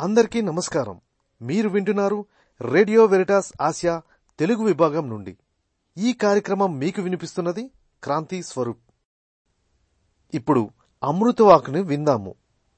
అందరికీ నమస్కారం మీరు వింటున్నారు రేడియో వెరిటాస్ ఆసియా తెలుగు విభాగం నుండి ఈ కార్యక్రమం మీకు వినిపిస్తున్నది క్రాంతి స్వరూప్ ఇప్పుడు అమృతవాకుని విందాము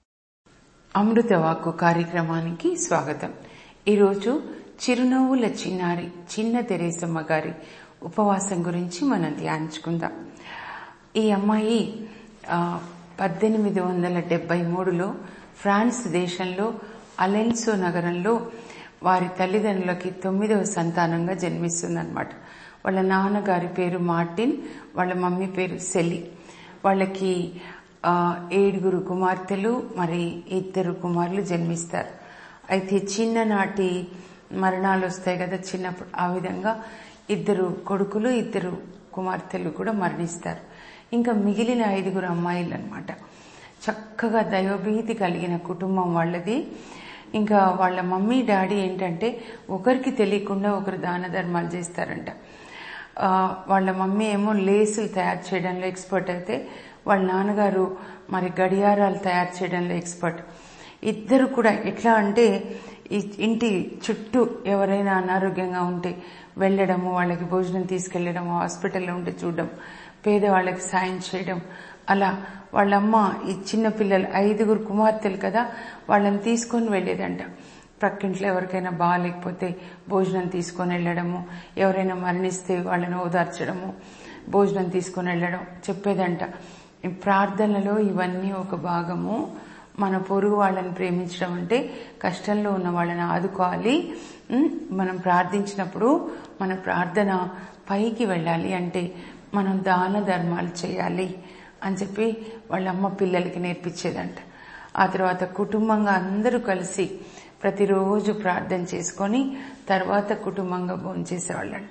అమృతవాక్కు కార్యక్రమానికి స్వాగతం ఈరోజు చిరునవ్వుల చిన్నారి చిన్న తెరేసమ్మ గారి ఉపవాసం గురించి మనం ధ్యానించుకుందాం ఈ అమ్మాయి ఆ, పద్దెనిమిది వందల డెబ్బై మూడులో ఫ్రాన్స్ దేశంలో అలెన్సో నగరంలో వారి తల్లిదండ్రులకి తొమ్మిదవ సంతానంగా జన్మిస్తుందన్నమాట వాళ్ళ నాన్నగారి పేరు మార్టిన్ వాళ్ళ మమ్మీ పేరు సెలి వాళ్ళకి ఆ, ఏడుగురు కుమార్తెలు మరి ఇద్దరు కుమారులు జన్మిస్తారు అయితే చిన్ననాటి మరణాలు వస్తాయి కదా చిన్నప్పుడు ఆ విధంగా ఇద్దరు కొడుకులు ఇద్దరు కుమార్తెలు కూడా మరణిస్తారు ఇంకా మిగిలిన ఐదుగురు అమ్మాయిలు అనమాట చక్కగా దైవభీతి కలిగిన కుటుంబం వాళ్ళది ఇంకా వాళ్ళ మమ్మీ డాడీ ఏంటంటే ఒకరికి తెలియకుండా ఒకరు దాన ధర్మాలు చేస్తారంట ఆ, వాళ్ళ మమ్మీ ఏమో లేసులు తయారు చేయడంలో ఎక్స్పర్ట్ అయితే వాళ్ళ నాన్నగారు మరి గడియారాలు తయారు చేయడంలో ఎక్స్పర్ట్ ఇద్దరు కూడా ఎట్లా అంటే ఈ ఇంటి చుట్టూ ఎవరైనా అనారోగ్యంగా ఉంటే వెళ్ళడము వాళ్ళకి భోజనం తీసుకెళ్లడం హాస్పిటల్లో ఉంటే చూడడం పేదవాళ్ళకి సాయం చేయడం అలా వాళ్ళమ్మ ఈ చిన్న పిల్లలు ఐదుగురు కుమార్తెలు కదా వాళ్ళని తీసుకొని వెళ్ళేదంట ప్రక్కింట్లో ఎవరికైనా బాగాలేకపోతే భోజనం తీసుకొని వెళ్ళడము ఎవరైనా మరణిస్తే వాళ్ళని ఓదార్చడము భోజనం తీసుకొని వెళ్ళడం చెప్పేదంట ఈ ప్రార్థనలో ఇవన్నీ ఒక భాగము మన పొరుగు వాళ్ళని ప్రేమించడం అంటే కష్టంలో ఉన్న వాళ్ళని ఆదుకోవాలి ఉమ్, మనం ప్రార్థించినప్పుడు మన ప్రార్థన పైకి వెళ్ళాలి అంటే మనం దాన ధర్మాలు చేయాలి అని చెప్పి వాళ్ళ అమ్మ పిల్లలకి నేర్పించేదంట ఆ తర్వాత కుటుంబంగా అందరూ కలిసి ప్రతిరోజు ప్రార్థన చేసుకొని తర్వాత కుటుంబంగా భోంచేసేవాళ్ళంట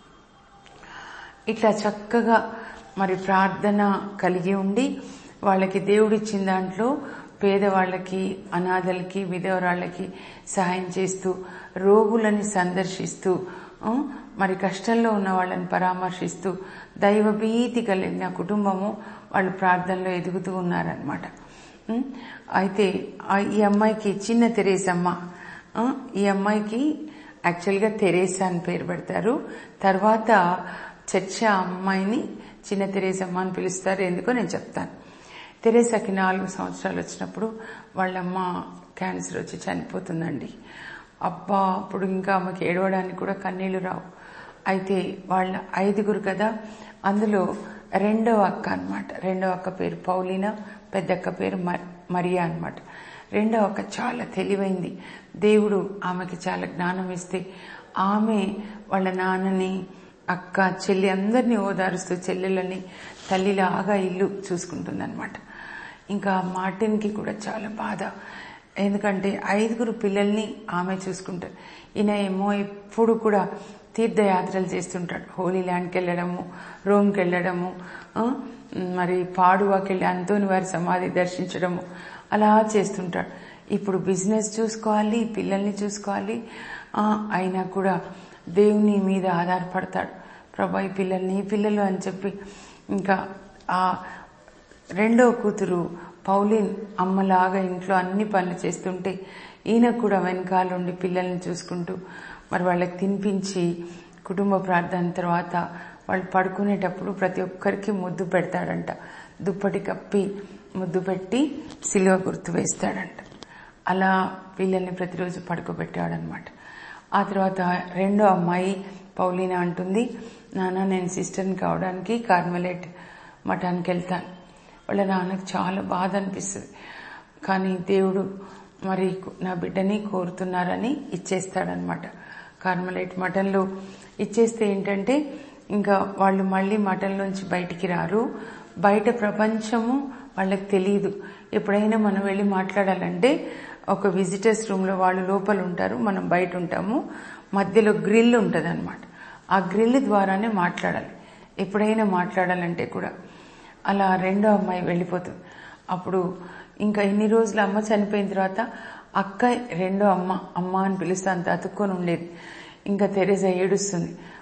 ఇట్లా చక్కగా మరి ప్రార్థన కలిగి ఉండి వాళ్ళకి దేవుడిచ్చిన దాంట్లో పేదవాళ్ళకి అనాథలకి విధవరాళ్ళకి సహాయం చేస్తూ రోగులని సందర్శిస్తూ ఆ, మరి కష్టంలో ఉన్న వాళ్ళని పరామర్శిస్తూ దైవభీతి కలిగిన కుటుంబము వాళ్ళు ప్రార్థనలో ఎదుగుతూ ఉన్నారనమాట ఉం? అయితే ఆ ఈ అమ్మాయికి చిన్న తెరేసమ్మ ఆ, ఈ అమ్మాయికి యాక్చువల్గా తెరేసా అని పేరు పెడతారు తర్వాత చర్చ అమ్మాయిని చిన్న తెరేసమ్మ అని పిలుస్తారు ఎందుకో నేను చెప్తాను తెరేసాకి నాలుగు సంవత్సరాలు వచ్చినప్పుడు వాళ్ళమ్మ క్యాన్సర్ వచ్చి చనిపోతుందండి అబ్బా అప్పుడు ఇంకా ఆమెకి ఏడవడానికి కూడా కన్నీళ్లు రావు అయితే వాళ్ళ ఐదుగురు కదా అందులో రెండవ అక్క అన్నమాట రెండవ అక్క పేరు పౌలీనా పెద్దక్క పేరు మ- మరియా అన్నమాట రెండవ అక్క చాలా తెలివైంది దేవుడు ఆమెకి చాలా జ్ఞానం ఇస్తే ఆమె వాళ్ళ నాన్నని అక్క చెల్లి అందరినీ ఓదారుస్తూ చెల్లెళ్ళని తల్లిలాగా ఇల్లు చూసుకుంటుందన్నమాట ఇంకా మార్టిన్కి కూడా చాలా బాధ ఎందుకంటే ఐదుగురు పిల్లల్ని ఆమె చూసుకుంటారు ఈయన ఏమో ఎప్పుడు కూడా తీర్థయాత్రలు చేస్తుంటాడు హోలీ ల్యాండ్కి వెళ్ళడము రోమ్కి వెళ్ళడము ఆ, మరి పాడువాకి వెళ్ళి అంతోని వారి సమాధి దర్శించడము అలా చేస్తుంటాడు ఇప్పుడు బిజినెస్ చూసుకోవాలి పిల్లల్ని చూసుకోవాలి ఆ, అయినా కూడా దేవుని మీద ఆధారపడతాడు ప్రభా ఈ పిల్లల్ని ఈ పిల్లలు అని చెప్పి ఇంకా ఆ రెండో కూతురు పౌలిన్ అమ్మలాగా ఇంట్లో అన్ని పనులు చేస్తుంటే ఈయన కూడా వెనకాలండి పిల్లల్ని చూసుకుంటూ మరి వాళ్ళకి తినిపించి కుటుంబ ప్రార్థన తర్వాత వాళ్ళు పడుకునేటప్పుడు ప్రతి ఒక్కరికి ముద్దు పెడతాడంట దుప్పటి కప్పి ముద్దు పెట్టి సిలువ గుర్తు వేస్తాడంట అలా పిల్లల్ని ప్రతిరోజు పడుకోబెట్టాడనమాట ఆ తర్వాత రెండో అమ్మాయి పౌలీనా అంటుంది నాన్న నేను సిస్టర్ని కావడానికి కార్మెలెట్ మఠానికి వెళ్తాను వాళ్ళ నాన్నకు చాలా బాధ అనిపిస్తుంది కానీ దేవుడు మరి నా బిడ్డని కోరుతున్నారని ఇచ్చేస్తాడనమాట కార్మలైట్ మఠంలో ఇచ్చేస్తే ఏంటంటే ఇంకా వాళ్ళు మళ్ళీ మఠంలోంచి బయటికి రారు బయట ప్రపంచము వాళ్ళకి తెలియదు ఎప్పుడైనా మనం వెళ్ళి మాట్లాడాలంటే ఒక విజిటర్స్ రూమ్లో వాళ్ళు లోపల ఉంటారు మనం బయట ఉంటాము మధ్యలో గ్రిల్ ఉంటుంది ఆ గ్రిల్ ద్వారానే మాట్లాడాలి ఎప్పుడైనా మాట్లాడాలంటే కూడా అలా రెండో అమ్మాయి వెళ్ళిపోతుంది అప్పుడు ఇంకా ఇన్ని రోజులు అమ్మ చనిపోయిన తర్వాత అక్క రెండో అమ్మ అమ్మ అని పిలుస్తే అంత అతుక్కొని ఉండేది ఇంకా తెరేసా ఏడుస్తుంది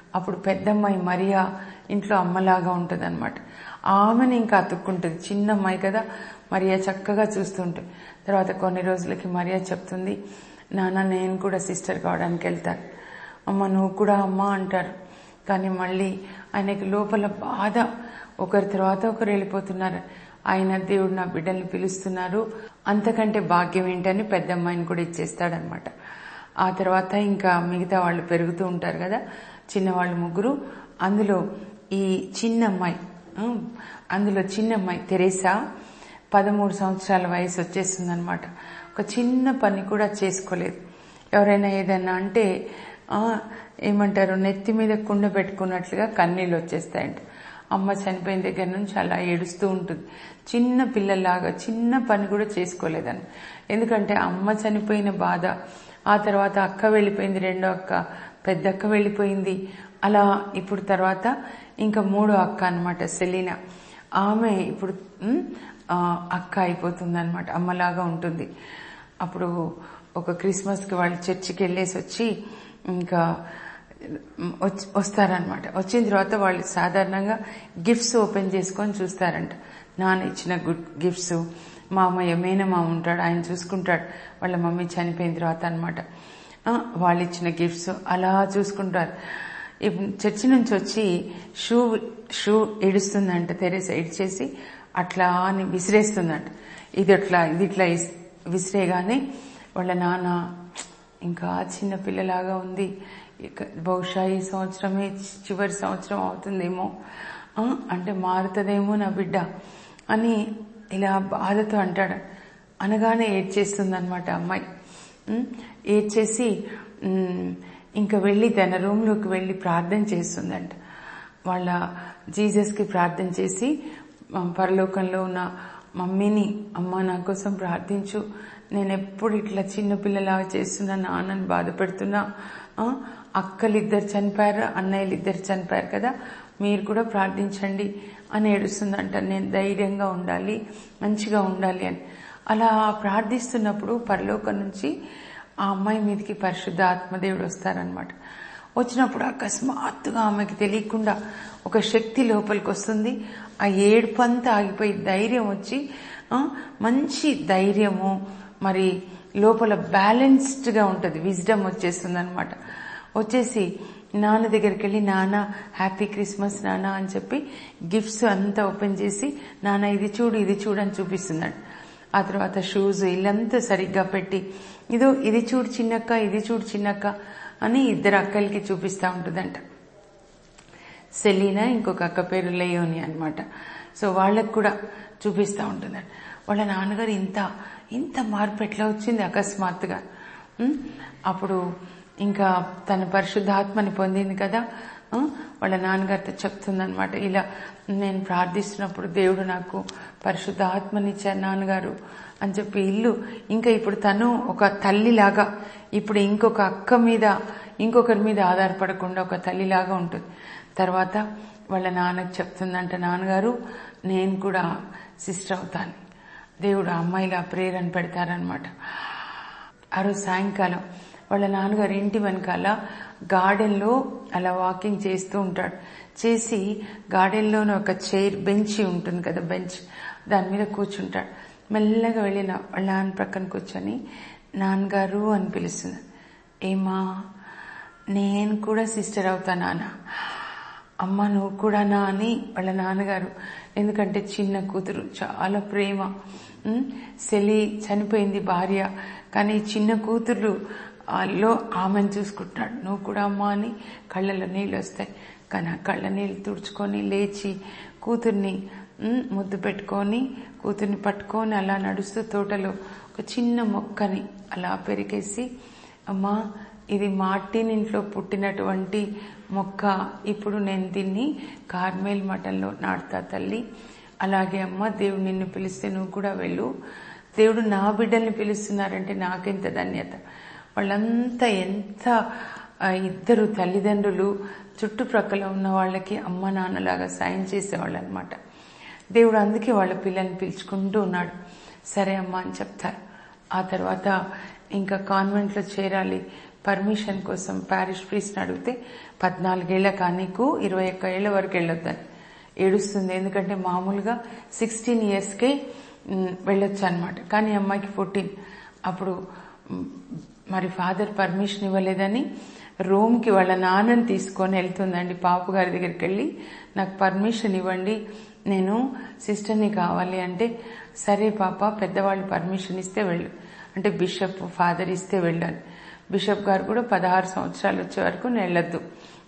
అప్పుడు పెద్దమ్మాయి మరియా ఇంట్లో అమ్మలాగా ఉంటుంది అనమాట ఆమెను ఇంకా అతుక్కుంటుంది చిన్న అమ్మాయి కదా మరియా చక్కగా చూస్తుంటుంది తర్వాత కొన్ని రోజులకి మరియా చెప్తుంది నాన్న నేను కూడా సిస్టర్ కావడానికి వెళ్తాను అమ్మ నువ్వు కూడా అమ్మ అంటారు కానీ మళ్ళీ ఆయనకి లోపల బాధ ఒకరి తర్వాత ఒకరు వెళ్ళిపోతున్నారు ఆయన దేవుడు నా బిడ్డల్ని పిలుస్తున్నారు అంతకంటే భాగ్యం ఏంటని పెద్ద అమ్మాయిని కూడా ఇచ్చేస్తాడనమాట ఆ తర్వాత ఇంకా మిగతా వాళ్ళు పెరుగుతూ ఉంటారు కదా చిన్నవాళ్ళు ముగ్గురు అందులో ఈ చిన్న అమ్మాయి ఉమ్, అందులో చిన్న అమ్మాయి తెరేసా పదమూడు సంవత్సరాల వయసు వచ్చేస్తుంది అనమాట ఒక చిన్న పని కూడా చేసుకోలేదు ఎవరైనా ఏదైనా అంటే ఆ, ఏమంటారు నెత్తి మీద కుండ పెట్టుకున్నట్లుగా కన్నీళ్ళు వచ్చేస్తాయంట అమ్మ చనిపోయిన దగ్గర నుంచి అలా ఏడుస్తూ ఉంటుంది చిన్న పిల్లలాగా చిన్న పని కూడా చేసుకోలేదని ఎందుకంటే అమ్మ చనిపోయిన బాధ ఆ తర్వాత అక్క వెళ్ళిపోయింది రెండో అక్క పెద్ద అక్క వెళ్ళిపోయింది అలా ఇప్పుడు తర్వాత ఇంకా మూడో అక్క అన్నమాట సెలీనా ఆమె ఇప్పుడు ఉమ్, ఆ, అక్క అయిపోతుంది అనమాట అమ్మలాగా ఉంటుంది అప్పుడు ఒక క్రిస్మస్కి వాళ్ళు చర్చికి వెళ్ళేసి వచ్చి ఇంకా వచ్చి వస్తారనమాట వచ్చిన తర్వాత వాళ్ళు సాధారణంగా గిఫ్ట్స్ ఓపెన్ చేసుకొని చూస్తారంట నాన్న ఇచ్చిన గుడ్ గిఫ్ట్స్ మామయ్య మేనమామ ఉంటాడు ఆయన చూసుకుంటాడు వాళ్ళ మమ్మీ చనిపోయిన తర్వాత అనమాట వాళ్ళు ఇచ్చిన గిఫ్ట్స్ అలా చూసుకుంటారు ఇప్పుడు చర్చి నుంచి వచ్చి షూ షూ ఇడుస్తుందంట తెరేస ఇడిచేసి అట్లా అని విసిరేస్తుందంట ఇది అట్లా ఇది ఇట్లా ఇస్- విసిరేగానే వాళ్ళ నాన్న ఇంకా చిన్న పిల్లలాగా ఉంది ఇక బహుశా ఈ సంవత్సరమే చివరి సంవత్సరం అవుతుందేమో ఆ, అంటే మారుతుందేమో నా బిడ్డ అని ఇలా బాధతో అంటాడు అనగానే ఏడ్చేస్తుంది అనమాట అమ్మాయి ఉమ్, ఏడ్చేసి ఉమ్, ఇంకా వెళ్ళి తన రూమ్లోకి వెళ్ళి ప్రార్థన చేస్తుందంట వాళ్ళ జీసస్కి ప్రార్థన చేసి ఆ, పరలోకంలో ఉన్న మమ్మీని అమ్మ నా కోసం ప్రార్థించు నేను ఎప్పుడు ఇట్లా చిన్న పిల్లలాగా చేస్తున్నా నాన్నని బాధపెడుతున్నా ఆ, అక్కలిద్దరు చనిపోయారు అన్నయ్యలు ఇద్దరు చనిపోయారు కదా మీరు కూడా ప్రార్థించండి అని ఏడుస్తుందంట నేను ధైర్యంగా ఉండాలి మంచిగా ఉండాలి అని అలా ప్రార్థిస్తున్నప్పుడు పరలోకం నుంచి ఆ అమ్మాయి మీదకి పరిశుద్ధ ఆత్మదేవుడు వస్తారనమాట వచ్చినప్పుడు అకస్మాత్తుగా ఆమెకి తెలియకుండా ఒక శక్తి లోపలికి వస్తుంది ఆ ఏడుపంతా ఆగిపోయి ధైర్యం వచ్చి ఆ, మంచి ధైర్యము మరి లోపల బ్యాలెన్స్డ్గా ఉంటుంది విజ్డమ్ వచ్చేస్తుంది అనమాట వచ్చేసి నాన్న దగ్గరికి వెళ్ళి నాన్న హ్యాపీ క్రిస్మస్ నాన్న అని చెప్పి గిఫ్ట్స్ అంతా ఓపెన్ చేసి నాన్న ఇది చూడు ఇది చూడు అని చూపిస్తున్నాడు ఆ తర్వాత షూస్ ఇల్లంతా సరిగ్గా పెట్టి ఇదో ఇది చూడు చిన్నక్క ఇది చూడు చిన్నక్క అని ఇద్దరు అక్కలకి చూపిస్తూ ఉంటుందంట సెలీనా ఇంకొక అక్క పేరు లేయోని అన్నమాట సో వాళ్ళకు కూడా చూపిస్తూ ఉంటుందంట వాళ్ళ నాన్నగారు ఇంత ఇంత మార్పు ఎట్లా వచ్చింది అకస్మాత్తుగా ఉం? అప్పుడు ఇంకా తన పరిశుద్ధాత్మని పొందింది కదా ఆ, వాళ్ళ నాన్నగారితో చెప్తుందనమాట ఇలా నేను ప్రార్థిస్తున్నప్పుడు దేవుడు నాకు పరిశుద్ధ ఆత్మనిచ్చారు నాన్నగారు అని చెప్పి ఇల్లు ఇంకా ఇప్పుడు తను ఒక తల్లిలాగా ఇప్పుడు ఇంకొక అక్క మీద ఇంకొకరి మీద ఆధారపడకుండా ఒక తల్లిలాగా ఉంటుంది తర్వాత వాళ్ళ నాన్నకు చెప్తుందంట నాన్నగారు నేను కూడా సిస్టర్ అవుతాను దేవుడు ఆ అమ్మాయిలా ప్రేరణ పెడతారనమాట ఆ రోజు సాయంకాలం వాళ్ళ నాన్నగారు ఇంటి వెనకాల గార్డెన్లో అలా వాకింగ్ చేస్తూ ఉంటాడు చేసి గార్డెన్లోనే ఒక చైర్ బెంచ్ ఉంటుంది కదా బెంచ్ దాని మీద కూర్చుంటాడు మెల్లగా వెళ్ళిన వాళ్ళ నాన్న ప్రక్కన కూర్చొని నాన్నగారు అని పిలుస్తుంది ఏమా నేను కూడా సిస్టర్ అవుతా నాన్న అమ్మ నువ్వు కూడానా అని వాళ్ళ నాన్నగారు ఎందుకంటే చిన్న కూతురు చాలా ప్రేమ ఉమ్, సెలి చనిపోయింది భార్య కానీ చిన్న కూతురు ఆ, లో ఆమెను చూసుకుంటున్నాడు నువ్వు కూడా అమ్మ అని కళ్ళలో నీళ్ళు వస్తాయి కానీ ఆ కళ్ళ నీళ్ళు తుడుచుకొని లేచి కూతుర్ని ఉమ్, ముద్దు పెట్టుకొని కూతుర్ని పట్టుకొని అలా నడుస్తూ తోటలో ఒక చిన్న మొక్కని అలా పెరిగేసి అమ్మా ఇది మార్టిన్ ఇంట్లో పుట్టినటువంటి మొక్క ఇప్పుడు నేను దీన్ని కార్మేల్ మఠంలో నాటుతా తల్లి అలాగే అమ్మ దేవుడు నిన్ను పిలిస్తే నువ్వు కూడా వెళ్ళు దేవుడు నా బిడ్డల్ని పిలుస్తున్నారంటే నాకెంత ధన్యత వాళ్ళంతా ఎంత ఆ, ఇద్దరు తల్లిదండ్రులు చుట్టుప్రక్కల ఉన్న వాళ్ళకి అమ్మ నాన్నలాగా సాయం చేసేవాళ్ళు అనమాట దేవుడు అందుకే వాళ్ళ పిల్లల్ని పిలుచుకుంటూ ఉన్నాడు సరే అమ్మా అని చెప్తారు ఆ తర్వాత ఇంకా కాన్వెంట్లో చేరాలి పర్మిషన్ కోసం ప్యారిష్ ప్రీస్ని అడిగితే పద్నాలుగేళ్ల కానీకు ఇరవై ఒక్క ఏళ్ల వరకు వెళ్ళొద్దని ఏడుస్తుంది ఎందుకంటే మామూలుగా సిక్స్టీన్ ఇయర్స్కే వెళ్ళొచ్చు అనమాట కానీ అమ్మాయికి ఫోర్టీన్ అప్పుడు మ్, మరి ఫాదర్ పర్మిషన్ ఇవ్వలేదని రోమ్కి వాళ్ళ నాన్నని తీసుకొని వెళ్తుందండి పాపు గారి దగ్గరికి వెళ్ళి నాకు పర్మిషన్ ఇవ్వండి నేను సిస్టర్ని కావాలి అంటే సరే పాప పెద్దవాళ్ళు పర్మిషన్ ఇస్తే వెళ్ళు అంటే బిషప్ ఫాదర్ ఇస్తే వెళ్ళాను బిషప్ గారు కూడా పదహారు సంవత్సరాలు వచ్చే వరకు నేను వెళ్ళొద్దు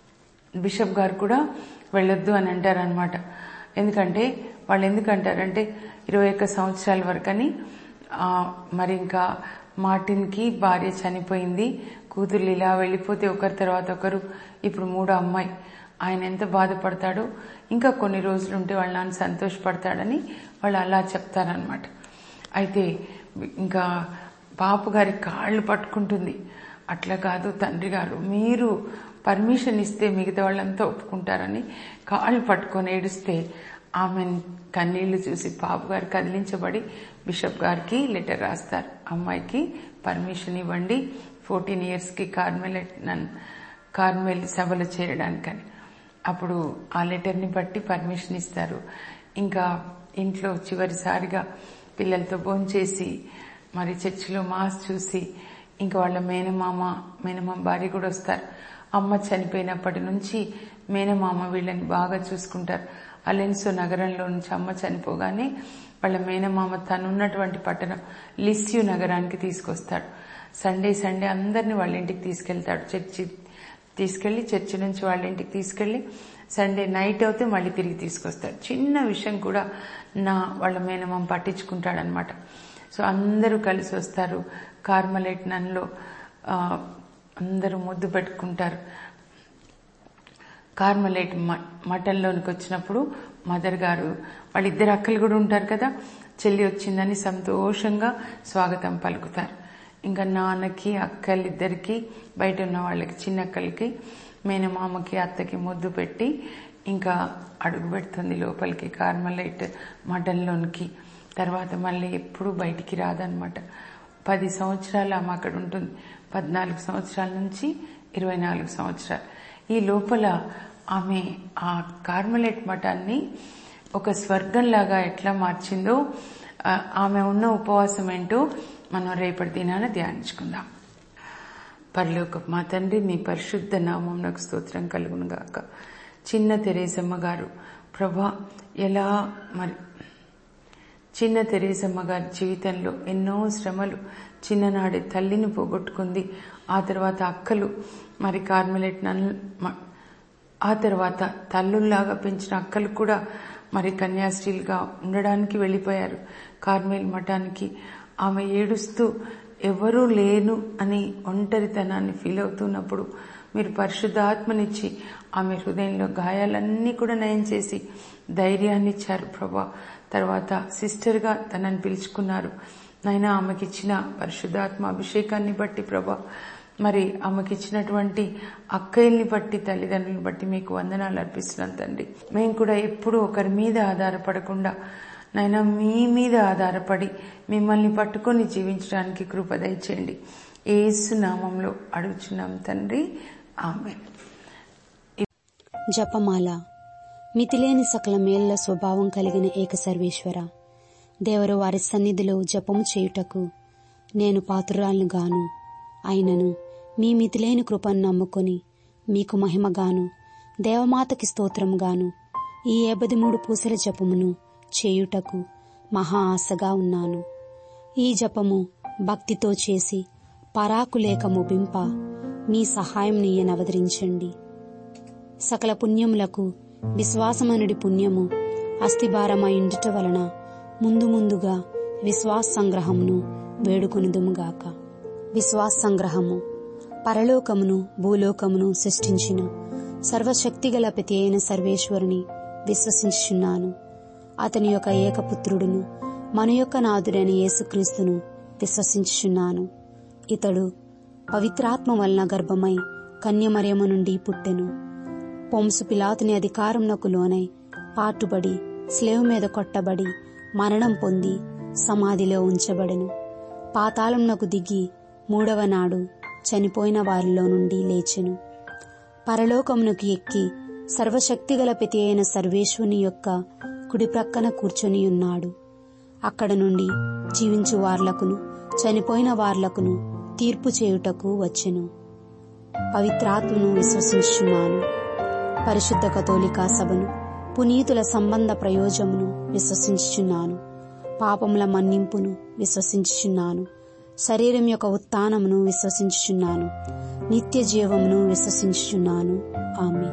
బిషప్ గారు కూడా వెళ్ళొద్దు అని అంటారనమాట ఎందుకంటే వాళ్ళు ఎందుకు అంటారంటే ఇరవై ఒక్క సంవత్సరాల వరకని ఆ, మరి ఇంకా మార్టిన్కి భార్య చనిపోయింది కూతుర్లు ఇలా వెళ్ళిపోతే ఒకరి తర్వాత ఒకరు ఇప్పుడు మూడో అమ్మాయి ఆయన ఎంత బాధపడతాడో ఇంకా కొన్ని రోజులు ఉంటే వాళ్ళ నాన్న సంతోషపడతాడని వాళ్ళు అలా చెప్తారనమాట అయితే ఇంకా పాపు గారి కాళ్ళు పట్టుకుంటుంది అట్లా కాదు తండ్రి గారు మీరు పర్మిషన్ ఇస్తే మిగతా వాళ్ళంతా ఒప్పుకుంటారని కాళ్ళు పట్టుకొని ఏడిస్తే ఆమె కన్నీళ్లు చూసి పాపు గారు కదిలించబడి బిషప్ గారికి లెటర్ రాస్తారు అమ్మాయికి పర్మిషన్ ఇవ్వండి ఫోర్టీన్ ఇయర్స్కి కార్మెల్ నన్ను కార్మెల్ సభలో చేరడానికని అప్పుడు ఆ లెటర్ని బట్టి పర్మిషన్ ఇస్తారు ఇంకా ఇంట్లో చివరిసారిగా పిల్లలతో భోంచేసి మరి చర్చిలో మాస్ చూసి ఇంకా వాళ్ళ మేనమామ మేనమామ భార్య కూడా వస్తారు అమ్మ చనిపోయినప్పటి నుంచి మేనమామ వీళ్ళని బాగా చూసుకుంటారు అలెన్సో నగరంలో నుంచి అమ్మ చనిపోగానే వాళ్ళ మేనమామ తనున్నటువంటి పట్టణం లిస్యూ నగరానికి తీసుకొస్తాడు సండే సండే అందరిని వాళ్ళ ఇంటికి తీసుకెళ్తాడు చర్చి తీసుకెళ్లి చర్చి నుంచి వాళ్ళ ఇంటికి తీసుకెళ్లి సండే నైట్ అవుతే మళ్ళీ తిరిగి తీసుకొస్తాడు చిన్న విషయం కూడా నా వాళ్ళ మేనమామ పట్టించుకుంటాడనమాట సో అందరూ కలిసి వస్తారు కార్మలైట్ నన్లో ఆ, అందరూ ముద్దు పెట్టుకుంటారు కార్మలైట్ మ- మఠంలోనికి వచ్చినప్పుడు మదర్ గారు వాళ్ళిద్దరు అక్కలు కూడా ఉంటారు కదా చెల్లి వచ్చిందని సంతోషంగా స్వాగతం పలుకుతారు ఇంకా నాన్నకి అక్కలిద్దరికి బయట ఉన్న వాళ్ళకి చిన్న అక్కలకి మేనమామకి అత్తకి ముద్దు పెట్టి ఇంకా అడుగు పెడుతుంది లోపలికి కార్మలైట్ మఠంలోనికి తర్వాత మళ్ళీ ఎప్పుడు బయటికి రాదనమాట పది సంవత్సరాలు ఆమె అక్కడ ఉంటుంది పద్నాలుగు సంవత్సరాల నుంచి ఇరవై నాలుగు సంవత్సరాలు ఈ లోపల ఆమె ఆ కార్మలైట్ మఠాన్ని ఒక స్వర్గంలాగా ఎట్లా మార్చిందో ఆ, ఆమె ఉన్న ఉపవాసం ఏంటో మనం రేపటి దినాన ధ్యానించుకుందాం పరలోక మా తండ్రి మీ పరిశుద్ధ నామం నాకు స్తోత్రం కలుగును గాక చిన్న తెరేసమ్మ గారు ప్రభా ఎలా మరి చిన్న తెరేసమ్మ గారి జీవితంలో ఎన్నో శ్రమలు చిన్ననాడి తల్లిని పోగొట్టుకుంది ఆ తర్వాత అక్కలు మరి కార్మెలెట్ నన్ను మ- ఆ తర్వాత తల్లుల్లాగా పెంచిన అక్కలు కూడా మరి కన్యాస్త్రీలుగా ఉండడానికి వెళ్ళిపోయారు కార్మేల్ మఠానికి ఆమె ఏడుస్తూ ఎవరూ లేను అని ఒంటరితనాన్ని ఫీల్ అవుతున్నప్పుడు మీరు పరిశుద్ధాత్మనిచ్చి ఆమె హృదయంలో గాయాలన్నీ కూడా నయం చేసి ధైర్యాన్ని ఇచ్చారు ప్రభా తర్వాత సిస్టర్గా తనని పిలుచుకున్నారు నైనా ఆమెకి ఇచ్చిన పరిశుద్ధాత్మ అభిషేకాన్ని బట్టి ప్రభా మరి ఆమెకి ఇచ్చినటువంటి అక్కయ్యల్ని బట్టి తల్లిదండ్రులను బట్టి మీకు వందనాలు అర్పిస్తున్నాను తండ్రి మేము కూడా ఎప్పుడూ ఒకరి మీద ఆధారపడకుండా నైనా మీ మీద ఆధారపడి మిమ్మల్ని పట్టుకొని జీవించడానికి కృప దయచేయండి ఏసు నామంలో అడుగుచున్నాం తండ్రి ఆమె జపమాల మితిలేని సకల మేళ్ల స్వభావం కలిగిన ఏక సర్వేశ్వర దేవరు వారి సన్నిధిలో జపము చేయుటకు నేను పాత్రురాలను గాను అయినను మీ మితిలేని కృపను నమ్ముకొని మీకు మహిమగాను దేవమాతకి స్తోత్రము గాను ఈ ఏబది మూడు పూసల జపమును చేయుటకు మహా ఆశగా ఉన్నాను ఈ జపము భక్తితో చేసి పరాకు లేక ముగింప మీ సహాయం నీయనవదరించండి సకల పుణ్యములకు విశ్వాసమనుడి పుణ్యము అస్థిభారమైండుట వలన ముందు ముందుగా విశ్వాస సంగ్రహమును వేడుకొనుదుముగాక విశ్వాస సంగ్రహము పరలోకమును భూలోకమును సృష్టించిన సర్వశక్తిగల ప్రతి అయిన సర్వేశ్వరుని విశ్వసించుచున్నాను అతని యొక్క ఏకపుత్రుడును మన యొక్క నాథుడైన యేసుక్రీస్తును విశ్వసించుచున్నాను ఇతడు పవిత్రాత్మ వలన గర్భమై కన్యమరియము నుండి పుట్టెను పొంసు పిలాతుని అధికారంనకు లోనై పాటుబడి స్లేవ్ మీద కొట్టబడి మరణం పొంది సమాధిలో ఉంచబడెను పాతాళంనకు దిగి మూడవ నాడు చనిపోయిన వారిలో నుండి లేచెను పరలోకమునకు ఎక్కి సర్వశక్తిగల పెతి అయిన సర్వేశ్వని యొక్క కుడి ప్రక్కన కూర్చొని ఉన్నాడు అక్కడ నుండి జీవించు వార్లకును చనిపోయిన వార్లకును తీర్పు చేయుటకు వచ్చెను పవిత్రాత్మను విశ్వసించున్నాను పరిశుద్ధ కథోలికా సభను పునీతుల సంబంధ ప్రయోజమును విశ్వసించుచున్నాను పాపముల మన్నింపును విశ్వసించుచున్నాను శరీరం యొక్క ఉత్థానమును విశ్వసించుచున్నాను నిత్య జీవమును విశ్వసించుచున్నాను ఆమె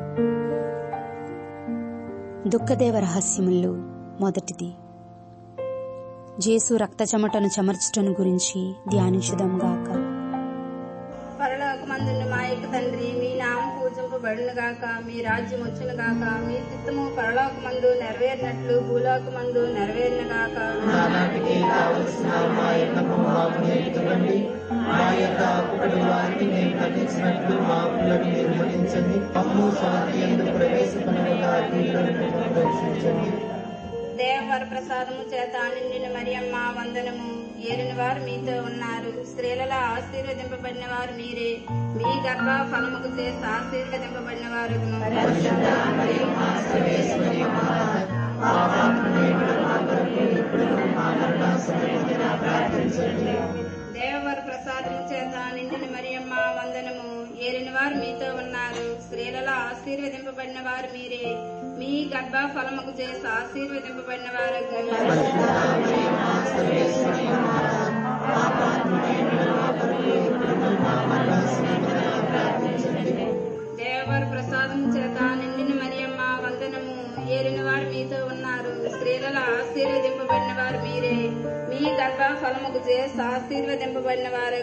దుఃఖదేవ రహస్యముల్లో మొదటిది జేసు రక్త చెమటను చెమర్చటను గురించి ధ్యానించుదాం గాక పరలోకమందున్న మా యొక్క తండ్రి మీ నామం పూజింపబడును గాక మీ రాజ్యం వచ్చును గాక మీ చిత్తము పరలోకమందు నెరవేరినట్లు భూలోకమందు నెరవేరిన గాక నానాటికి కావలసిన మా ఎన్నము మాకు నేర్చుకోండి మా యొక్క అప్పుడి వారిని మేము ఖండించినట్లు మా అప్పులను మీరు మన్నించండి అమ్ము స్వాతి ఎందుకు ప్రవేశపడిన రక్షించండి దేవవర ప్రసాదము చేత నిండిన మరియమ్మ వందనము ఏలిన వారు మీతో ఉన్నారు స్త్రీలలో ఆశీర్వదింపబడిన వారు మీరే మీ గర్భ ఫలముకు చేసి ఆశీర్వదింపబడిన వారు దేవవర ప్రసాదము చేత నిండిన మరియమ్మ వందనము ఏలిన వారు మీతో ఉన్నారు స్త్రీలలో ఆశీర్వదింపబడిన వారు మీరే మీ గర్భ ఫలముకు చేసి ఆశీర్వదింపబడిన వారు దేవవర ప్రసాదం చేత నిండిన మరియమ్మ వందనము ఏలిన వారు మీతో ఉన్నారు స్త్రీలలో ఆశీర్వదింపబడిన వారు మీరే మీ గర్భ ఫలముకు చేసి ఆశీర్వదింపబడిన వారు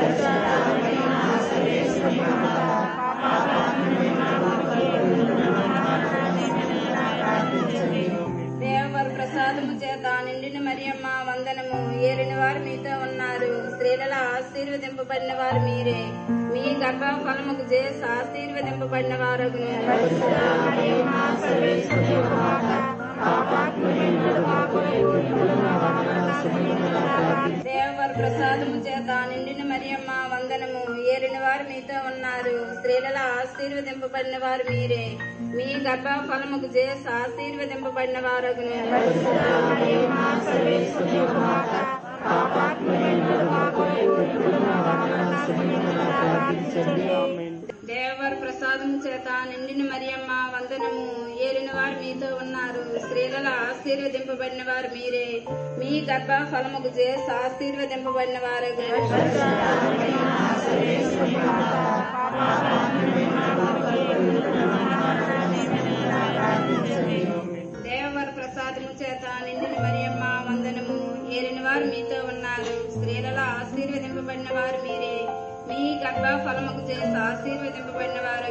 దేవవర ప్రసాదము చేత నిండిన మరియమ్మ వందనము ఏలిన వారు మీతో ఉన్నారు స్త్రీలలో ఆశీర్వదింపబడిన వారు మీరే మీ గర్భ ఫలముకు చేసి ఆశీర్వదింపబడిన వారు దేవవర ప్రసాదము చేత నిండిన మరియమ్మ వందనము ఏలిన వారు మీతో ఉన్నారు స్త్రీలలో ఆశీర్వదింపబడిన వారు మీరే మీ గర్భ ఫలముకు చేసి ఆశీర్వదింపబడిన వారు దేవవర ప్రసాదము చేత నిండిన మరియమ్మ వందనము ఏలిన వారు మీతో ఉన్నారు స్త్రీలలో ఆశీర్వదింపబడిన వారు మీరే మీ గర్భ ఫలముకు చేసి ఆశీర్వదింపబడిన వారు దేవవర ప్రసాదము చేత నిండిన మరియమ్మ వందనము ఏలిన వారు మీతో ఉన్నారు స్త్రీలలో ఆశీర్వదింపబడిన వారు మీరే మీ గర్భ ఫలముకు చేసి ఆశీర్వదింపబడిన వారు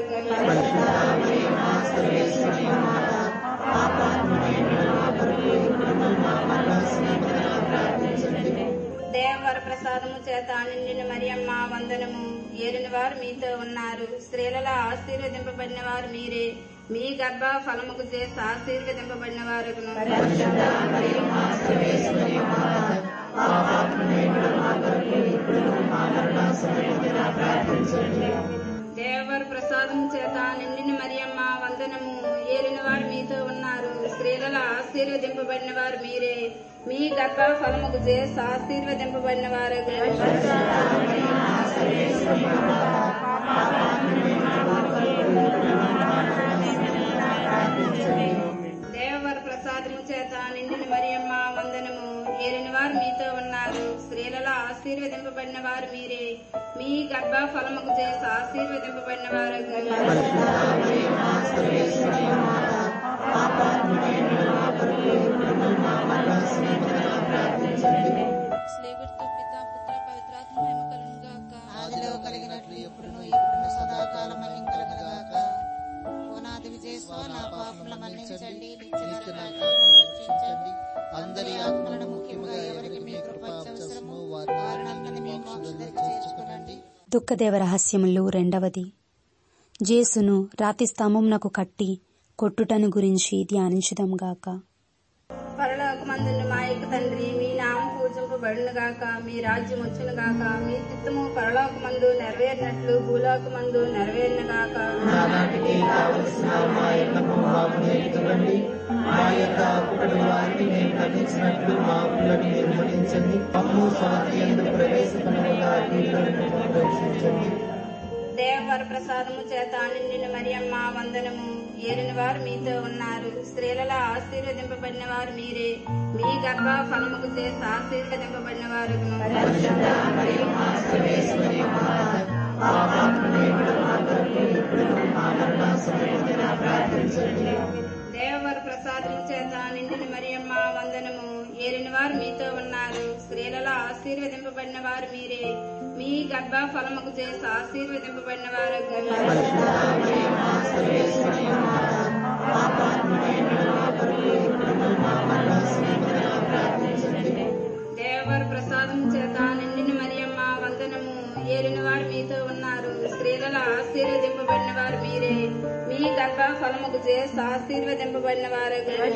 దేవవర ప్రసాదము చేత నిండిన మరియమ్మ వందనము ఏలిన వారు మీతో ఉన్నారు స్త్రీలలో ఆశీర్వదింపబడిన వారు మీరే మీ గర్భ ఫలముకు చేసి ఆశీర్వదింపబడిన వారు దేవవర ప్రసాదము చేత నిండిన మరియమ్మ వందనము ఏలిన వారు మీతో ఉన్నారు స్త్రీలలో ఆశీర్వదింపబడిన వారు మీరే మీ గర్భ ఫలముకు చేసి ఆశీర్వదింపబడిన వారు దేవవర ప్రసాదము చేత నిండిన మరియమ్మ వందనము ఏలిన వారు మీతో ఉన్నారు స్త్రీలలో ఆశీర్వదింపబడిన వారు మీరే మీ గర్భ ఫలముకు చేసి ఆశీర్వదింపబడిన వారు స్లేవర్తో పిత పుత్ర పవిత్రాత్మ మహిమ కలుగును గాక ఆదిలో కలిగినట్లు ఎప్పుడును ఎప్పుడును సదాకాలం కలుగుగాక ఓనాది విజయస్వ నా పాపముల మన్నించండి నిత్య నరకాగ్ని రక్షించండి అందరి ఆత్మలను ముఖ్యముగా ఎవరికి మీ కృప అవసరమో వారిని మీ మోక్షంలో చేర్చుకునండి దుఃఖదేవ రహస్యములు రెండవది జేసును రాతి స్తంభమునకు కట్టి కొట్టుటను గురించి ధ్యానించుదాం గాక పరలోకమందున్న మా యొక్క తండ్రి మీ నామం పూజింపబడును స్థిరదింపబడిన గాక మీ రాజ్యం వచ్చును గాక మీ చిత్తము పరలోకమందు నెరవేరినట్లు భూలోకమందు నెరవేరిన గాక నానాటికి కావలసిన మా ఎన్నము మాకు నేర్చుకోండి మా యొక్క అప్పుడి వారిని మేము ఖండించినట్లు మా అప్పులను నిర్మలించండి అమ్ము స్వాతి ఎందుకు ప్రవేశపడగా రక్షించండి దేవవర ప్రసాదము చేత నిండిన మరియమ్మ వందనము ఏలిన వారు మీతో ఉన్నారు స్త్రీలలో ఆశీర్వదింపబడిన వారు మీరే మీ గర్భ ఫలముకు చేసి ఆశీర్వదింపబడిన వారు దేవవర ప్రసాదము చేత నిండిన మరియమ్మ వందనము ఏలిన వారు మీతో ఉన్నారు స్త్రీలలో ఆశీర్వదింపబడిన వారు మీరే మీ గర్భ ఫలముకు చేసి ఆశీర్వదింపబడిన వారు దేవర ప్రసాదం చేత నిండిన మరియమ్మ వందనము ఏలిన వారు మీతో ఉన్నారు స్త్రీలలో ఆశీర్వదింపబడిన వారు మీరే మీ గర్భ ఫలముకు చేసి ఆశీర్వదింపబడిన వారు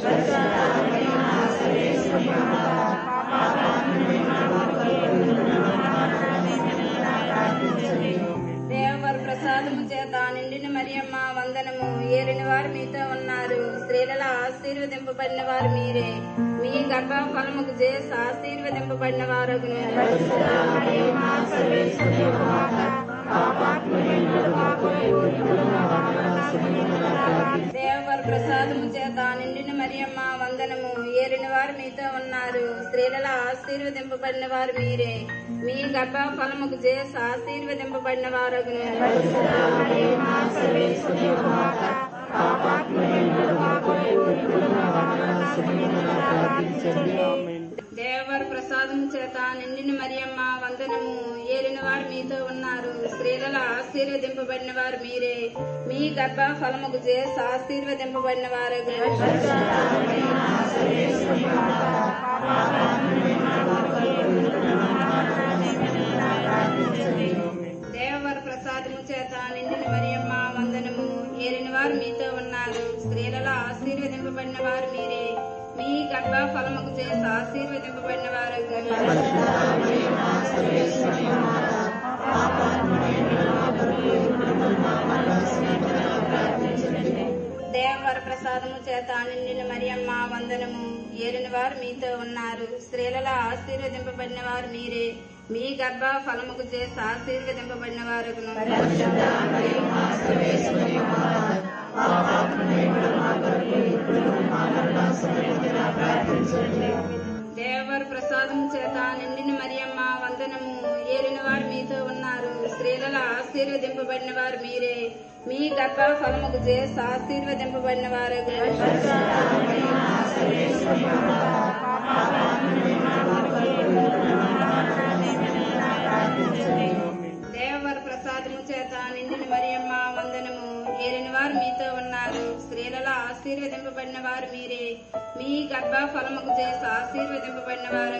దేవర ప్రసాదము చేత నిండిన మరియమ్మ వందనము ఏలిన వారు మీతో ఉన్నారు స్త్రీలలో ఆశీర్వదింపబడిన వారు మీరే మీ గర్భ ఫలముకు చేసి ఆశీర్వదింపబడిన వారు దేవర ప్రసాదము చేత నిండిన మరియమ్మ వందనము ఏలిన వారు మీతో ఉన్నారు స్త్రీలలో ఆశీర్వదింపబడిన వారు మీరే మీ గర్భ ఫలముకు చేసి ఆశీర్వదింపబడిన వారు దేవర ప్రసాదం చేత నిండిన మరియమ్మ వందనము ఏలిన వారు మీతో ఉన్నారు స్త్రీలలో ఆశీర్వదింపబడిన వారు మీరే మీ గర్భ ఫలముకు చేసి ఆశీర్వదింపబడిన వారు దేవర ప్రసాదము చేత నిండిన మరియమ్మ వందనము ఏలిన వారు మీతో ఉన్నారు స్త్రీలలో ఆశీర్వదింపబడిన వారు మీరే మీ గర్భ ఫలముకు చేసి ఆశీర్వదింపబడిన వారు దేవర ప్రసాదము చేత నిండిన మరియమ్మ వందనము ఏలిన వారు మీతో ఉన్నారు స్త్రీలలో ఆశీర్వదింపబడిన వారు మీరే మీ గర్భ ఫలముకు చేసి ఆశీర్వదింపబడిన వారు దేవర ప్రసాదం చేత నిండిన మరియమ్మ వందనము ఏలిన వారు మీతో ఉన్నారు స్త్రీలలో ఆశీర్వదింపబడిన వారు మీరే మీ గర్భ ఫలముకు చేసి ఆశీర్వదింపబడిన వారు దేవర ప్రసాదము చేత నిండిన మరియమ్మ వందనము ఏలిన వారు మీతో ఉన్నారు స్త్రీలలో ఆశీర్వదింపబడిన వారు మీరే మీ గర్భ ఫలముకు చేసి ఆశీర్వదింపబడిన వారు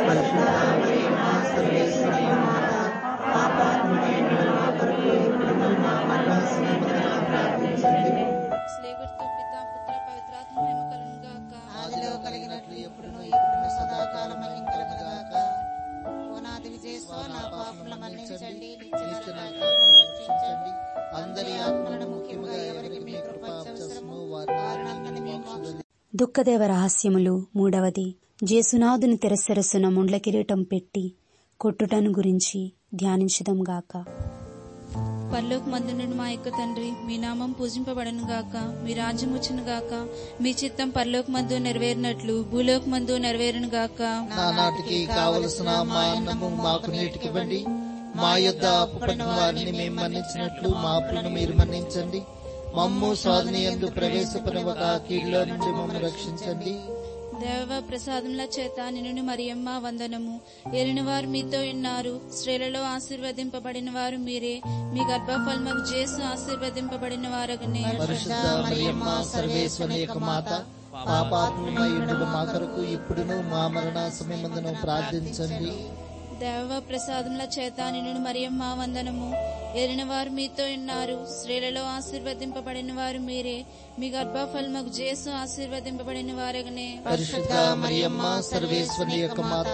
స్లేవర్తో పిత పుత్ర పవిత్రాత్మ మహిమ కలుగును గాక ఆదిలో కలిగినట్లు ఎప్పుడును ఇప్పుడును సదాకాలం కలుగుగాక ఓనాది విజయస్వ నా పాపముల మన్నించండి నిత్య నరకాగ్ని రక్షించండి అందరి ఆత్మలను ముఖ్యముగా ఎవరికి మీ కృప అవసరమో వారిని మోక్షంలో దుఃఖదేవ రహస్యములు మూడవది జేసునాథుని తెరసరస్సున ముండ్ల కిరీటం పెట్టి కొట్టుటను గురించి ధ్యానించదం గాక పరలోక మందునుడు మా యొక్క తండ్రి మీ నామం పూజింపబడను గాక మీ రాజ్యం వచ్చును గాక మీ చిత్తం పరలోక మందు నెరవేరినట్లు భూలోక మందు నెరవేరును గాక నానాటికి కావలసిన మా అన్నము మాకు నేటికివ్వండి మా యొద్ద అప్పుపడిన వారిని మేము మన్నించినట్లు మా అప్పులను మీరు మన్నించండి మమ్ము సాధన ఎందు ప్రవేశపడవక కీడులో నుండి మమ్మల్ని రక్షించండి దేవ ప్రసాదముల చేత నిన్ను మరియమ్మ వందనము ఏలిన వారు మీతో ఉన్నారు స్త్రీలలో ఆశీర్వదింపబడిన వారు మీరే మీ గర్భఫలముకు చేసు ఆశీర్వదింపబడిన వారగనే పరిశుద్ధ మరియమ్మ సర్వేశ్వరి యొక్క మాత పాపాత్మయుడు మా కొరకు ఇప్పుడును మా మరణ సమయమందును ప్రార్థించండి దేవ ప్రసాదముల చేత నిన్ను మరియమ్మ వందనము ఏలిన వారు మీతో ఉన్నారు స్త్రీలలో ఆశీర్వదింపబడిన వారు మీరే మీ గర్భఫలముకు చేసు ఆశీర్వదింపబడిన వారగనే పరిశుద్ధ మరియమ్మ సర్వేశ్వరి యొక్క మాత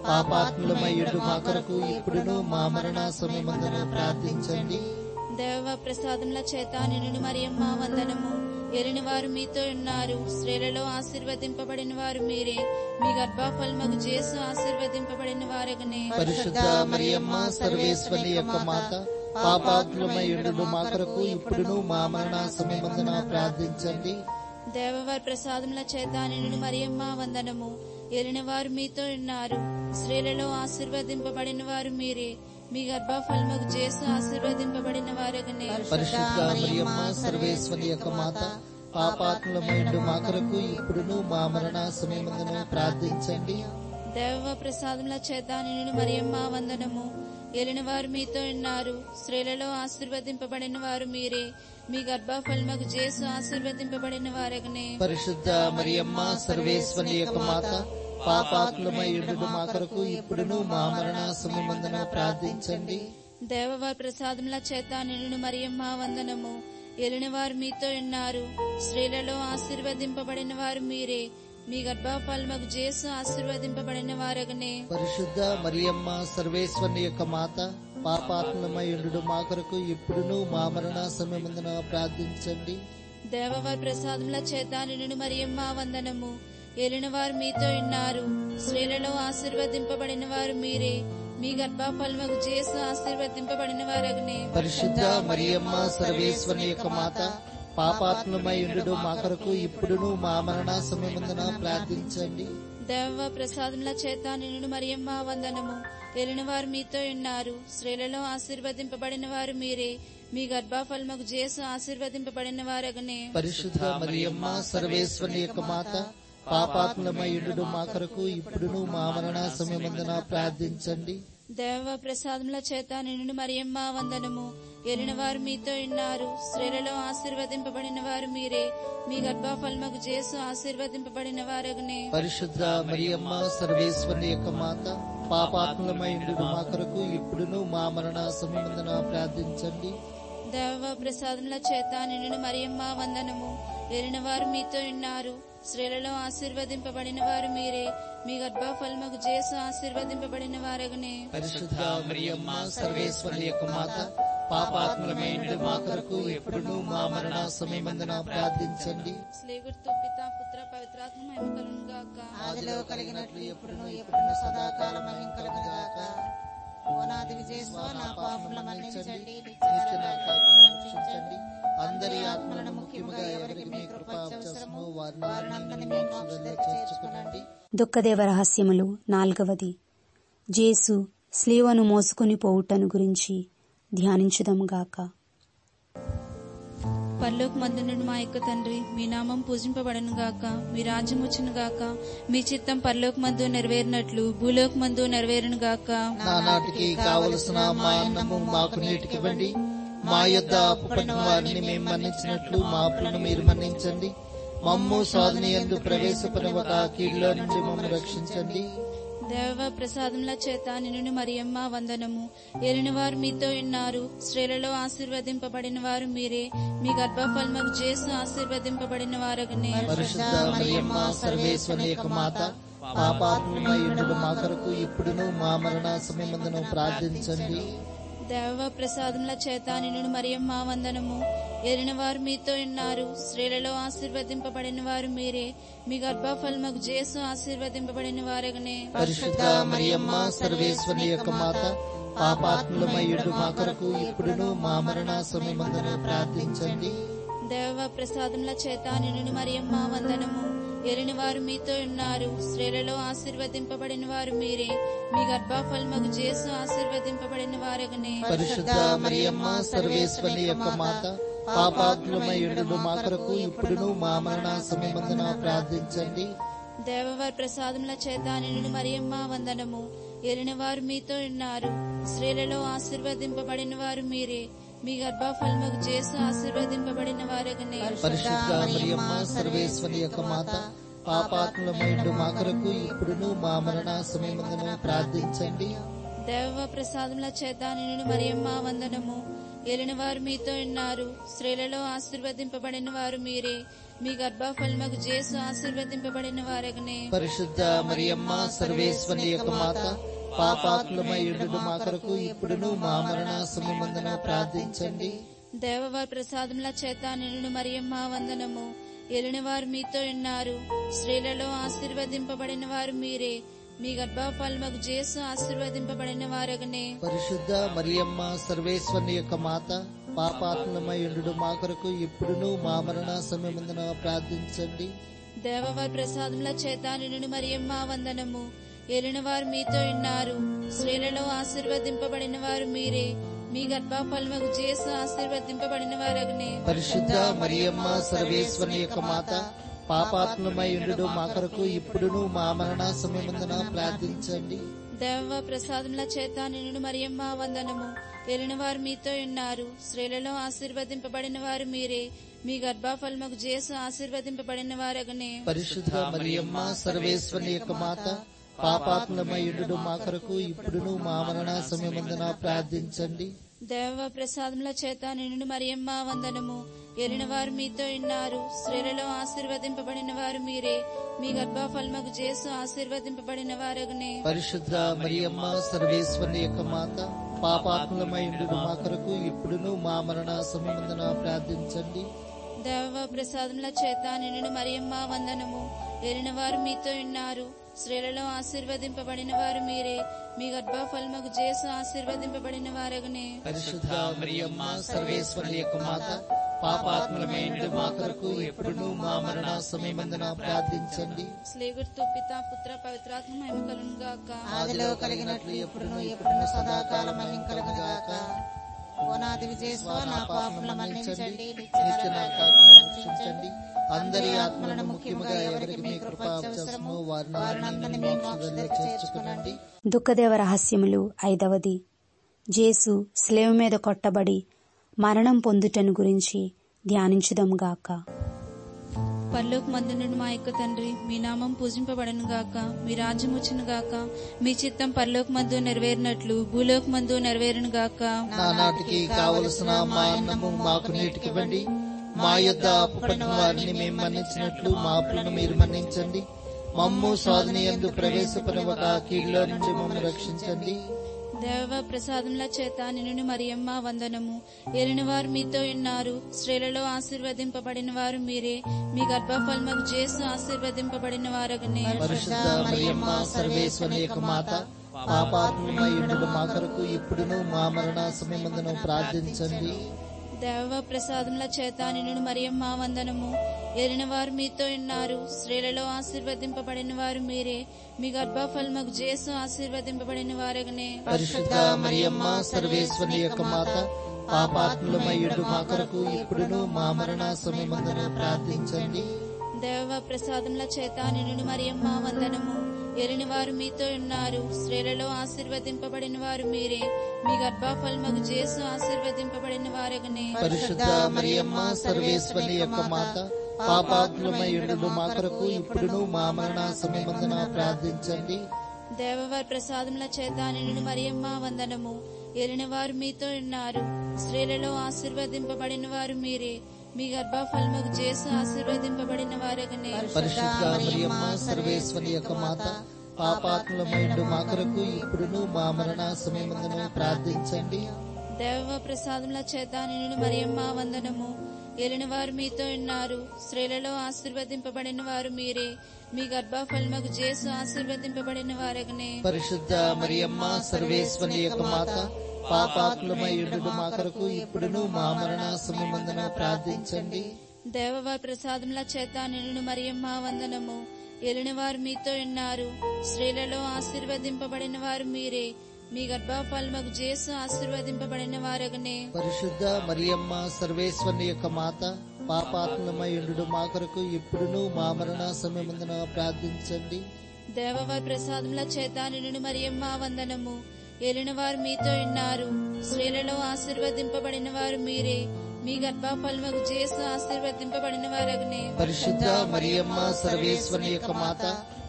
పాపాత్ములమయ్యుడు మా కొరకు ఇప్పుడును మా మరణ సమయమందున ప్రార్థించండి దేవ ప్రసాదముల చేత నిన్ను మరియమ్మ వందనము ఎరిని వారు మీతో ఉన్నారు స్త్రీలలో ఆశీర్వదింపబడిన వారు మీరే మీ గర్భఫలమగు జేసు ఆశీర్వదింపబడిన వారగనే పరిశుద్ధ మరియమ్మ సర్వేశ్వరి యొక్క మాత పాపాత్ములమయ్యుడు మా కొరకు ఇప్పుడును మా మరణ సమయమందున ప్రార్థించండి దేవవారి ప్రసాదముల చేత నిన్ను మరియమ్మ వందనము ఎరిన వారు మీతో ఉన్నారు స్త్రీలలో ఆశీర్వదింపబడిన వారు మీరే మీ గర్భఫలమగు జేసు ఆశీర్వదింపబడిన వారగనే పరిశుద్ధ మరియమ్మ సర్వేశ్వరి యొక్క మాత పాపాత్ములమైండు మా కొరకు ఇప్పుడును మా మరణ సమయమందున ప్రార్థించండి దేవ ప్రసాదముల చేత నిన్ను మరియమ్మ వందనము ఎలిన వారు మీతో ఉన్నారు స్త్రీలలో ఆశీర్వదింపబడిన వారు మీరే మీ గర్భఫలమగు జేసు ఆశీర్వదింపబడిన వారగనే పరిశుద్ధ మరియమ్మ సర్వేశ్వరి యొక్క మాత పాపాత్ములమైండు మా కొరకు ఇప్పుడును మా మరణ సమయమందున ప్రార్థించండి దేవవారి ప్రసాదముల చేత నిన్ను మరియమ్మ వందనము ఎలిన వారు మీతో ఉన్నారు స్త్రీలలో ఆశీర్వదింపబడిన వారు మీరే మీ గర్భఫలమగు జేసు ఆశీర్వదింపబడిన వారగనే పరిశుద్ధ మరియమ్మ సర్వేశ్వరి యొక్క మాత పాపాత్ములమైండు మా కొరకు ఇప్పుడును మా మరణ సమయమందున ప్రార్థించండి దేవవారి ప్రసాదముల చేత నిన్ను మరియమ్మ వందనము ఏలిన వారు మీతో ఉన్నారు స్త్రీలలో ఆశీర్వదింపబడిన వారు మీరే మీ గర్భఫలమగు జేసు ఆశీర్వదింపబడిన వారగనే పరిశుద్ధ మరియమ్మ సర్వేశ్వరి యొక్క మాత పాపాత్ములమైండు మా కొరకు ఇప్పుడును మా మరణ సమయమందున ప్రార్థించండి దేవ ప్రసాదముల చేత నిన్ను మరియమ్మ వందనము ఏలిన వారు మీతో ఉన్నారు స్త్రీలలో ఆశీర్వదింపబడిన వారు మీరే మీ గర్భఫలమగు జేసు ఆశీర్వదింపబడిన వారగనే పరిశుద్ధ మరియమ్మ సర్వేశ్వరి యొక్క మాత పాపాత్ములమైండు మా కొరకు ఇప్పుడును మా మరణ సమయమందున ప్రార్థించండి దేవ ప్రసాదముల చేత నిన్ను మరియమ్మ వందనము ఎరిన వారు మీతో ఉన్నారు స్త్రీలలో ఆశీర్వదింపబడిన వారు మీరే మీ గర్భఫలమగు జేసు ఆశీర్వదింపబడిన వారగనే పరిశుద్ధ మరియమ్మ సర్వేశ్వరి యొక్క మాత పాపాత్ములమైండు మా కొరకు ఇప్పుడును మా మరణ సమయమందున ప్రార్థించండి దేవ ప్రసాదముల చేత నిన్ను మరియమ్మ వందనము ఎరిన వారు మీతో ఉన్నారు స్త్రీలలో ఆశీర్వదింపబడిన వారు మీరే మీ గర్భఫలమగు జేసు ఆశీర్వదింపబడిన వారగనే పరిశుద్ధ మరియమ్మ సర్వేశ్వరి యొక్క మాత పాపాత్ములమైండు మా కొరకు ఇప్పుడును మా మరణ సమయమందున ప్రార్థించండి స్లేగుర్తు పిత పుత్ర పవిత్రాత్మ మహిమ కలుగును గాక ఆదిలో కలిగినట్లు ఎప్పుడును ఎప్పుడును సదాకాలం మహిం కలుగునుగాక ఓనాది విజయస్వ నా పాపముల మన్నించండి నిత్య నరకాగ్ని రక్షించండి అందరి ఆత్మలను ముఖ్యముగా ఎవరికి మీ కృప అవసరమో వారిని మీ మోక్షంలో చేర్చుకునండి దుఃఖదేవ రహస్యములు నాల్గవది జేసు స్లీవను మోసుకుని పోవుటను గురించి ధ్యానించుదముగాక పరలోక మందునుడు మా యొక్క తండ్రి మీ నామం పూజింపబడను గాక మీ రాజ్యం వచ్చును గాక మీ చిత్తం పరలోక మందు నెరవేరినట్లు భూలోక మందు నెరవేరును గాక నానాటికి కావలసిన మా అన్నము మాకు నేటికివ్వండి మా యొద్ద అప్పుపడిన వారిని మేము మన్నించినట్లు మా అప్పులను మీరు మన్నించండి మమ్ము సాధన ఎందు ప్రవేశపడవక కీడులో నుండి మమ్మల్ని రక్షించండి దేవ ప్రసాదముల చేత నిన్ను మరియమ్మ వందనము ఏలిన వారు మీతో ఉన్నారు స్త్రీలలో ఆశీర్వదింపబడిన వారు మీరే మీ గర్భఫలమగు జేసు ఆశీర్వదింపబడిన వారగనే పరిశుద్ధ మరియమ్మ సర్వేశ్వరి యొక్క మాత పాపాత్మయుడు మా కొరకు ఇప్పుడును మా మరణ సమయమందును ప్రార్థించండి దేవ ప్రసాదముల చేత నిన్ను మరియమ్మ వందనము ఏలిన వారు మీతో ఉన్నారు స్త్రీలలో ఆశీర్వదింపబడిన వారు మీరే మీ గర్భఫలమగు జేసు ఆశీర్వదింపబడిన వారగనే పరిశుద్ధ మరియమ్మ సర్వేశ్వరి యొక్క మాత పాపాత్ములమయుడు మా కొరకు ఇప్పుడును మా మరణ సమయమందును ప్రార్థించండి దేవ ప్రసాదముల చేత నిన్ను మరియమ్మ వందనము ఏలిన వారు మీతో ఉన్నారు స్త్రీలలో ఆశీర్వదింపబడిన వారు మీరే మీ గర్భఫలమగు జేసు ఆశీర్వదింపబడిన వారగనే పరిశుద్ధ మరియమ్మ సర్వేశ్వరి యొక్క మాత పాపాత్ములమయుడు మా కొరకు ఇప్పుడును మా మరణ సమయమందున ప్రార్థించండి దేవవారి ప్రసాదముల చేత నిన్ను మరియమ్మ వందనము ఏలిన వారు మీతో ఉన్నారు స్త్రీలలో ఆశీర్వదింపబడిన వారు మీరే మీ గర్భఫలముకు జేసు ఆశీర్వదింపబడిన వారగనే పరిశుద్ధ మరియమ్మ సర్వేశ్వరి యొక్క మాత పాపాత్ములమైండు మా కొరకు ఇప్పుడును మా మరణ సమయమందున ప్రార్థించండి దేవ ప్రసాదముల చేత నిన్ను మరియమ్మ వందనము ఏలిన వారు మీతో ఉన్నారు స్త్రీలలో ఆశీర్వదింపబడిన వారు మీరే మీ గర్భఫలమగు జేసు ఆశీర్వదింపబడిన వారగనే పరిశుద్ధ మరియమ్మ సర్వేశ్వరి యొక్క మాత పాపాత్మయుడు మా కొరకు ఇప్పుడును మా మరణ సమయమందున ప్రార్థించండి దేవవారి ప్రసాదముల చేత నిన్ను మరియమ్మ వందనము ఏలిన వారు మీతో ఉన్నారు స్త్రీలలో ఆశీర్వదింపబడిన వారు మీరే మీ గర్భఫలమగు జేసు ఆశీర్వదింపబడిన వారగనే పరిశుద్ధ మరియమ్మ సర్వేశ్వరి యొక్క మాత పాపాత్మయుడు మా కొరకు ఇప్పుడును మా మరణ సమయమందున ప్రార్థించండి దేవవారి ప్రసాదముల చేత నిన్ను మరియమ్మ వందనము ఏలిన వారు మీతో ఉన్నారు స్త్రీలలో ఆశీర్వదింపబడిన వారు మీరే మీ గర్భఫలమగు జేసు ఆశీర్వదింపబడిన వారగనే పరిశుద్ధ మరియమ్మ సర్వేశ్వరి యొక్క మాత పాపాత్మయుడు మా కొరకు ఇప్పుడును మా మరణ సమయమందున ప్రార్థించండి దేవ ప్రసాదముల చేత నిన్ను మరియమ్మ వందనము ఏలిన వారు మీతో ఉన్నారు స్త్రీలలో ఆశీర్వదింపబడిన వారు మీరే మీ గర్భఫలమగు జేసు ఆశీర్వదింపబడిన వారగనే పరిశుద్ధ మరియమ్మ సర్వేశ్వరి యొక్క మాత పాపాత్మయుడు మా కొరకు ఇప్పుడును మా మరణ సమయమందున ప్రార్థించండి దేవ ప్రసాదముల చేత నిన్ను మరియమ్మ వందనము ఏలిన వారు మీతో ఉన్నారు స్త్రీలలో ఆశీర్వదింపబడిన వారు మీరే మీ గర్భఫలమగు జేసు ఆశీర్వదింపబడిన వారగనే పరిశుద్ధ మరియమ్మ సర్వేశ్వరి యొక్క మాత పాపాత్మయుడు మా కొరకు ఇప్పుడును మా మరణ సమయమందున ప్రార్థించండి దేవ ప్రసాదముల చేత నిన్ను మరియమ్మ వందనము ఏలిన వారు మీతో ఉన్నారు స్త్రీలలో ఆశీర్వదింపబడిన వారు మీరే మీ గర్భఫలమగు జేసు ఆశీర్వదింపబడిన వారగనే పరిశుద్ధ మరియమ్మ సర్వేశ్వరి యొక్క మాత పాపాత్మలమైన మా కొరకు ఎప్పుడును మా మరణ సమయమందున ప్రార్థించండి స్లేగుర్తు పిత పుత్ర పవిత్రాత్మ మహిమ కలును గాక ఆదిలో కలిగినట్లు ఎప్పుడును ఎప్పుడును సదాకాలం కలుగుగాక ఓనాది విజయస్వ నా పాపముల మన్నించండి నిత్య నరకాగ్ని రక్షించండి అందరి ఆత్మలను ముఖ్యముగా ఎవరికి మీ కృప అవసరమో వారిని మీ మోక్షంలో చేర్చుకునండి దుఃఖదేవ రహస్యములు ఐదవది జేసు స్లేవ మీద కొట్టబడి మరణం పొందుటను గురించి ధ్యానించుదాంగాక పరలోక మందునుడు మా యొక్క తండ్రి మీ నామం పూజింపబడను గాక మీ రాజ్యం వచ్చును గాక మీ చిత్తం పరలోక మందు నెరవేరినట్లు భూలోక మందు నెరవేరును గాక నానాటికి కావలసిన మా అన్నము మాకు నేటికివ్వండి మా యొద్ద అప్పుపడిన వారిని మేము మన్నించినట్లు మా అప్పులను మీరు మన్నించండి మమ్ము సాధన ఎందు ప్రవేశపడవక కీడులో నుంచి మమ్మల్ని రక్షించండి దేవ ప్రసాదముల చేత నిన్ను మరియమ్మ వందనము ఏలిన వారు మీతో ఉన్నారు స్త్రీలలో ఆశీర్వదింపబడిన వారు మీరే మీ గర్భఫలమగు జేసు ఆశీర్వదింపబడిన వారగనే పరిశుద్ధ మరియమ్మ సర్వేశ్వరి యొక్క మాత పాపాత్మయుడు మా కొరకు ఇప్పుడును మా మరణ సమయమందును ప్రార్థించండి దేవ ప్రసాదముల చేత నిన్ను మరియమ్మ వందనము ఏలిన వారు మీతో ఉన్నారు స్త్రీలలో ఆశీర్వదింపబడిన వారు మీరే మీ గర్భఫలమగు జేసు ఆశీర్వదింపబడిన వారగనే పరిశుద్ధ మరియమ్మ సర్వేశ్వరి యొక్క మాత పాపాత్మయుడు మా కొరకు ఇప్పుడును మా మరణ సమయమందును ప్రార్థించండి దేవ ప్రసాదముల చేత నిన్ను మరియమ్మ వందనము ఏలిన వారు మీతో ఉన్నారు స్త్రీలలో ఆశీర్వదింపబడిన వారు మీరే మీ గర్భఫలమగు జేసు ఆశీర్వదింపబడిన వారగనే పరిశుద్ధ మరియమ్మ సర్వేశ్వరి యొక్క మాత పాపాత్మయుడు మా కొరకు ఇప్పుడును మా మరణ సమయమందున ప్రార్థించండి దేవవారి ప్రసాదముల చేత నిన్ను మరియమ్మ వందనము ఏలిన వారు మీతో ఉన్నారు స్త్రీలలో ఆశీర్వదింపబడిన వారు మీరే మీ గర్భఫలముకు జేసు ఆశీర్వదింపబడిన వారగనే పరిశుద్ధ మరియమ్మ సర్వేశ్వరి యొక్క మాత పాపాత్మయుడు మా కొరకు ఇప్పుడును మా మరణ సమయమందున ప్రార్థించండి దేవ ప్రసాదముల చేత నిన్ను మరియమ్మ వందనము ఏలిన వారు మీతో ఉన్నారు స్త్రీలలో ఆశీర్వదింపబడిన వారు మీరే మీ గర్భఫలముకు జేసు ఆశీర్వదింపబడిన వారగనే పరిశుద్ధ మరియమ్మ సర్వేశ్వరి యొక్క మాత పాపాత్మయుడు మా కొరకు ఇప్పుడును మా మరణ సమయమందున ప్రార్థించండి దేవవారి ప్రసాదముల చేత నిన్ను మరియమ్మ వందనము ఏలిన వారు మీతో ఉన్నారు స్త్రీలలో ఆశీర్వదింపబడిన వారు మీరే మీ గర్భఫలముకు జేసు ఆశీర్వదింపబడిన వారగనే పరిశుద్ధ మరియమ్మ సర్వేశ్వరి యొక్క మాత పాపాత్మయుడు మా కొరకు ఇప్పుడును మా మరణ సమయమందున ప్రార్థించండి దేవవారి ప్రసాదముల చేత నిన్ను మరియమ్మ వందనము ఏలిన వారు మీతో ఉన్నారు స్త్రీలలో ఆశీర్వదింపబడిన వారు మీరే మీ గర్భఫలముకు జేసు ఆశీర్వదింపబడిన వారగనే పరిశుద్ధ మరియమ్మ సర్వేశ్వరి యొక్క మాత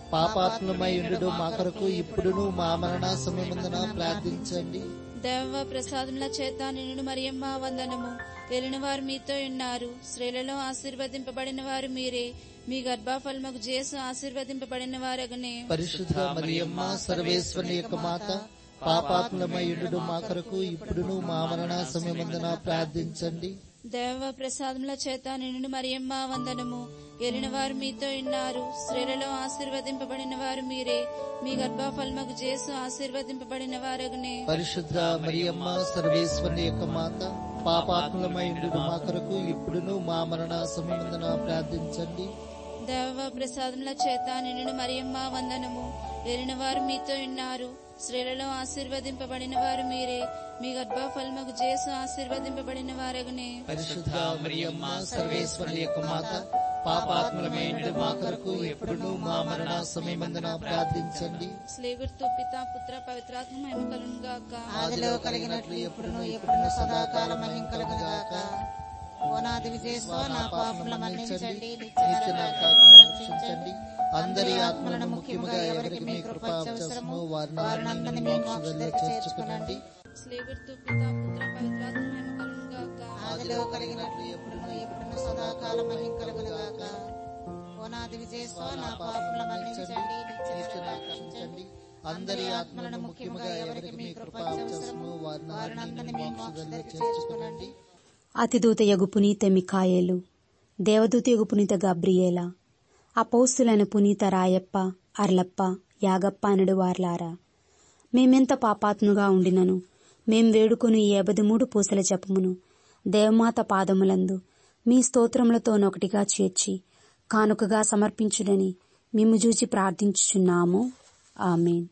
పాపాత్మలమై ఉండు మా కొరకు ఇప్పుడును మా మరణ సమయమందున ప్రార్థించండి దేవ ప్రసాదముల చేత నిన్ను మరియమ్మ వందనము వెళ్ళిన వారు మీతో ఉన్నారు స్త్రీలలో ఆశీర్వదింపబడిన వారు మీరే మీ గర్భఫలముకు జేసు ఆశీర్వదింపబడిన వారగనే పరిశుద్ధ మరియమ్మ సర్వేశ్వరుని యొక్క మాత పాపాత్మలమై ఉండు మా కొరకు ఇప్పుడును మా మరణ సమయమందున ప్రార్థించండి దేవ ప్రసాదముల చేత నిన్ను మరియమ్మ వందనము వెళ్ళిన వారు మీతో ఉన్నారు స్త్రీలలో ఆశీర్వదింపబడిన వారు మీరే మీ గర్భఫలముకు జేసు ఆశీర్వదింపబడిన వారగనే పరిశుద్ధ మరియమ్మ సర్వేశ్వరుని యొక్క మాత పాపాత్మలమై ఉండు మా కొరకు ఇప్పుడును మా మరణ సమయమందున ప్రార్థించండి దేవ ప్రసాదముల చేత నిన్ను మరియమ్మ వందనము వెళ్ళిన వారు మీతో ఉన్నారు స్త్రీలలో ఆశీర్వదింపబడిన వారు మీరే మీ గర్భఫలముకు జేసు ఆశీర్వదింపబడిన వారగనే పరిశుద్ధ మరియమ్మ సర్వేశ్వరుని యొక్క మాత పాపాత్మలమై ఉండు మా కొరకు ఇప్పుడును మా మరణ సమయమందున ప్రార్థించండి స్లేగుర్తు పిత పుత్ర పవిత్రాత్మ మహిమ కలుగును గాక ఆదిలో కలిగినట్లు ఎప్పుడును ఎప్పుడును సదాకాలం మహిం కలుగునుగాక ఓనాది విజయస్వ నా పాపముల మన్నించండి నిత్య నరకాగ్ని రక్షించండి అందరి ఆత్మలను ముఖ్యముగా ఎవరికి మీ కృప అవసరమో వారిని అందరినీ మీ మోక్షంలో చేర్చుకునండి స్లేగుర్తు పిత పుత్ర పవిత్రాత్మ మహిమ కలుగును గాక ఆదిలో కలిగినట్లు ఎప్పుడును ఎప్పుడును సదాకాలం మహిం కలుగునుగాక ఓనాది విజయస్వ నా పాపముల మన్నించండి నిత్య రక్షించండి అందరి ఆత్మలను ముఖ్యముగా ఎవరికి మీ కృప అవసరమో వారిని అందరినీ మీ మోక్షంలో చేర్చుకునండి అతిదూత యగు పునీత మికాయేలు దేవదూత యగు పునీత గబ్రియేల అపౌస్తులైన పునీత రాయప్ప అర్లప్ప యాగప్ప అనడు వార్లారా మేమెంత పాపాత్ముగా ఉండినను మేం వేడుకొని ఈ మూడు పూసల జపమును దేవమాత పాదములందు మీ స్తోత్రములతోనొకటిగా చేర్చి కానుకగా సమర్పించుడని మేము చూచి ప్రార్థించుచున్నాము ఆమెన్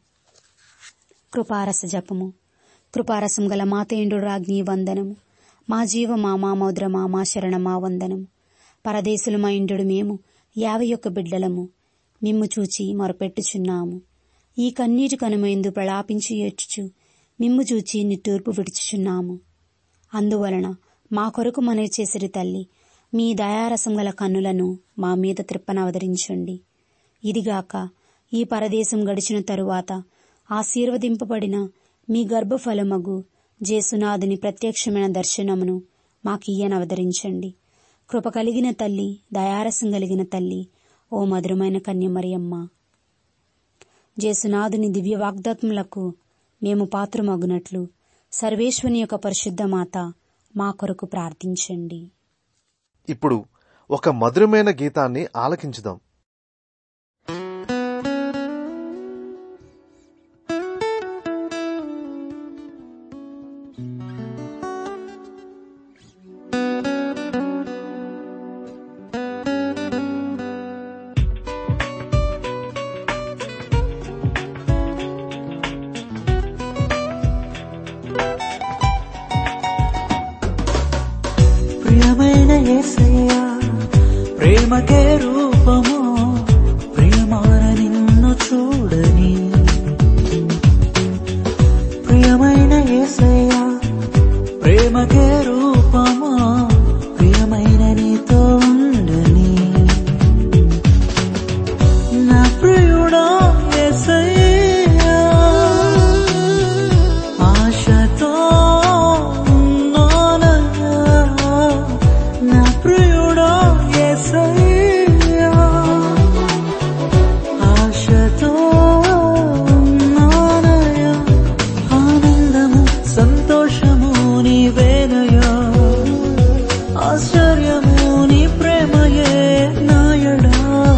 కృపారస జపము కృపారసం గల మాతేండు రాజ్ఞి వందనము మా జీవ మా మౌద్రమా మా శరణమా వందనము పరదేశులమా ఇండు మేము యాభై ఒక్క బిడ్డలము మిమ్ము చూచి మొరపెట్టుచున్నాము ఈ కన్నీటి కనుమైందు ప్రలాపించి ఏడ్చుచు మిమ్ము చూచి నిట్టూర్పు విడుచుచున్నాము అందువలన మా కొరకు మనవి చేసిరి తల్లి మీ దయారసం గల కన్నులను మా మీద త్రిప్పనవదరించండి ఇదిగాక ఈ పరదేశం గడిచిన తరువాత ఆశీర్వదింపబడిన మీ గర్భఫలమగు జేసునాథుని ప్రత్యక్షమైన దర్శనమును మాకియ్యనవదరించండి కృప కలిగిన తల్లి దయారసం కలిగిన తల్లి ఓ మధురమైన కన్యమరియమ్మ జేసునాథుని దివ్య వాగ్దాత్ములకు మేము పాత్రమగునట్లు సర్వేశ్వని యొక్క పరిశుద్ధ మాత మా కొరకు ప్రార్థించండి ఇప్పుడు ఒక మధురమైన గీతాన్ని ఆలకించుదాం ప్రియమైన యేసయ్యా ప్రేమకే రూపము ప్రియమాన నిన్ను చూడని ప్రియమైన యేసయ్యా ప్రేమకే రూపము ప్రియమైన నీతో ఉండని నా ప్రియుడా యేసయ్యా ఆశతో ఉన్నానయ్యా నా ప్రియుడా యేసయ్యా ఆశతో ఉన్నానయ్యా ఆనందము సంతోషము నీవేనయ్యా ఆశ్చర్యము నీ ప్రేమయే నాయడా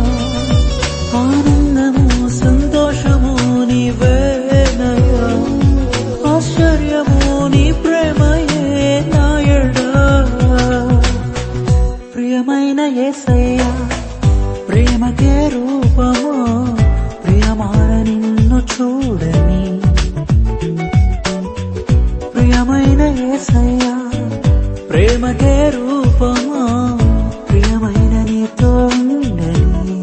ఆనందము సంతోషము నీవేనయ్యా ఆశ్చర్యము నీ ప్రేమయే నాయడా ప్రియమైన యేసయ్యా ప్రేమకే రూపము ప్రియమాన నిన్ను చూడని ప్రియమైన యేసయ్యా ప్రేమకే రూపము ప్రియమైన నీతో ఉండని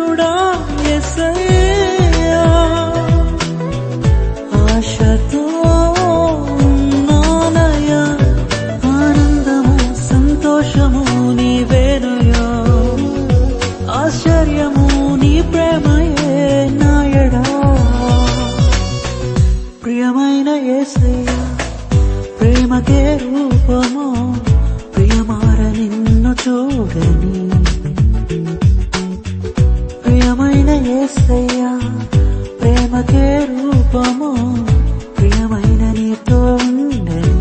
ప్రియుడా ఎసయ్యా ఆశతో ఉన్నానయ్యా ఆనందము సంతోషము నీవేనయ్యా ఆశ్చర్యము నీ ప్రేమయే నాయడా ప్రియమైన యేసయ్యా ప్రేమకే రూపము ప్రియమార నిన్ను చూడని ప్రియమైన యేసయ్యా ప్రేమకే రూపము ప్రియమైన నీతో ఉండని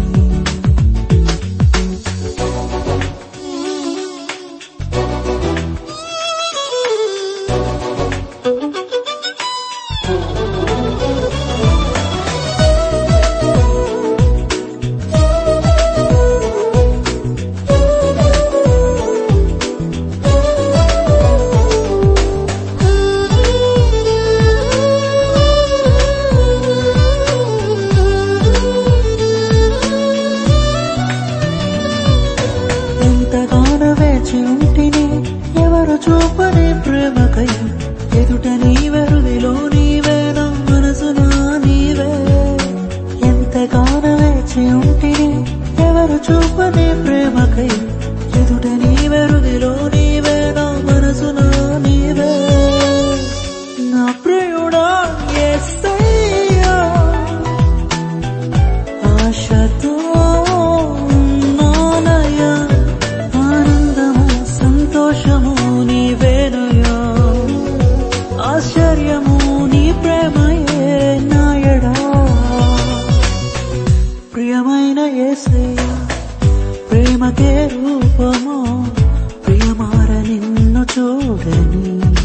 ఎంతగానో వేచి ఉంటిని ఎవరు చూపని ప్రేమకై ఎదుట నీవెరుదిలో నీవే నా మనసునా నీవే ఎంతగానో వేచి ఉంటిని ఎవరు చూపని ప్రేమకై ఎదుట నీవెరుదిలో నీవే నా మనసునా నీవే నా ప్రియుడా యేసయ్యా ఆశతో ఉన్నానయ్యా ఆనందము సంతోషము నీవేనయ్యా ఆశ్చర్యము నీ ప్రేమయే నాయడా ప్రియమైన యేసయ్యా ప్రేమకే రూపము ప్రియమార నిన్ను చూడని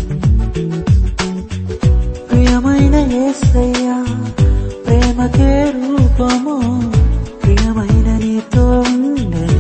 ప్రియమైన యేసయ్యా ప్రేమకే రూపము ప్రియమైన నీతో ఉండని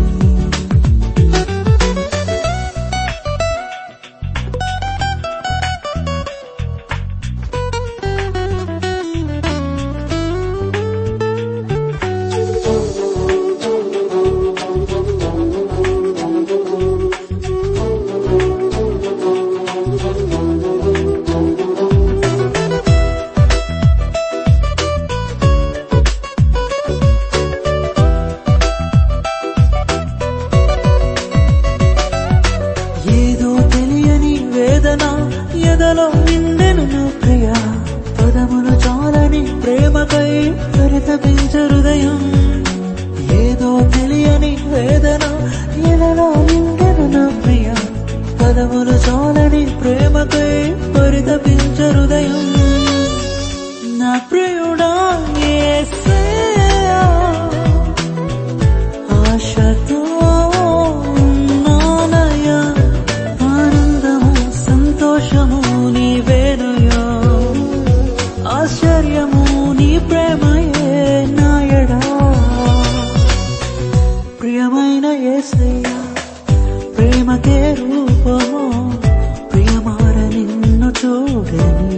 ఏదో తెలియని వేదన ఎదలో నిండెను నా ప్రియ పదములు చాలని ప్రేమకై పరితపించ హృదయం ఏదో తెలియని వేదన ఎదలో నిండెను నా ప్రియ పదములు చాలని ప్రేమకై పరితపించ హృదయం నా ప్రియుడా యేసయ్యా ఆశతో ఉన్నానయ్యా ఆనందము సంతోషము నీవేనయ్యా ఆశ్చర్యము నీ ప్రేమయే నాయడా ప్రియమైన యేసయ్యా ప్రేమకే రూపము ప్రియమార నిన్ను చూడని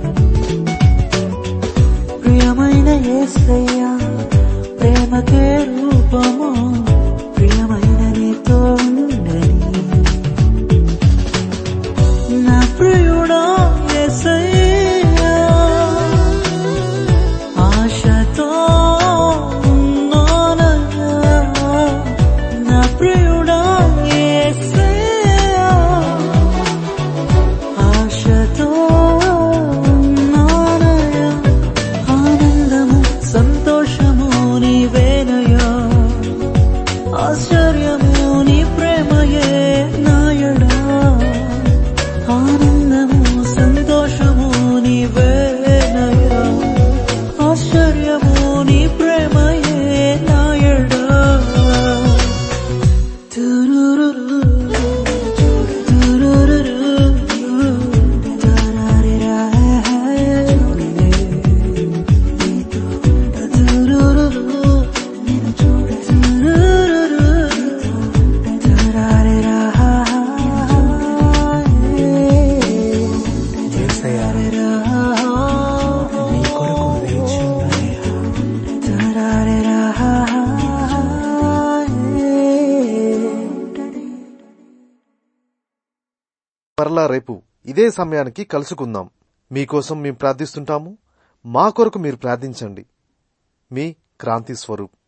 ప్రియమైన యేసయ్యా ప్రేమకే రూపము ప్రియమైన నీతో ఉండని నా ప్రియుడా యేసయ్యా ఆశతో ఉన్నానయ్యా నా ప్రియుడా యేసయ్యా ఆశతో ఉన్నానయ్యా ఆనందము సంతోషము నీవేనయ్యా ఆశ్చర్యము నీ ప్రేమయే నాయడా ఆనందము సంతోషము నీవేనయ్యా ఆశ్చర్యము నీ ప్రేమయే నాయడా తురురురు, తురురురు, తరారిరా, తురురురు, తురురురు, తరారిరా, యేసయ్యా, నీ కొరకు వేచి ఉన్నానయ్యా. తరారిరా. మరలా రేపు ఇదే సమయానికి కలుసుకుందాం మీకోసం మేము ప్రార్థిస్తుంటాము మా కొరకు మీరు ప్రార్థించండి మీ క్రాంతి స్వరూప్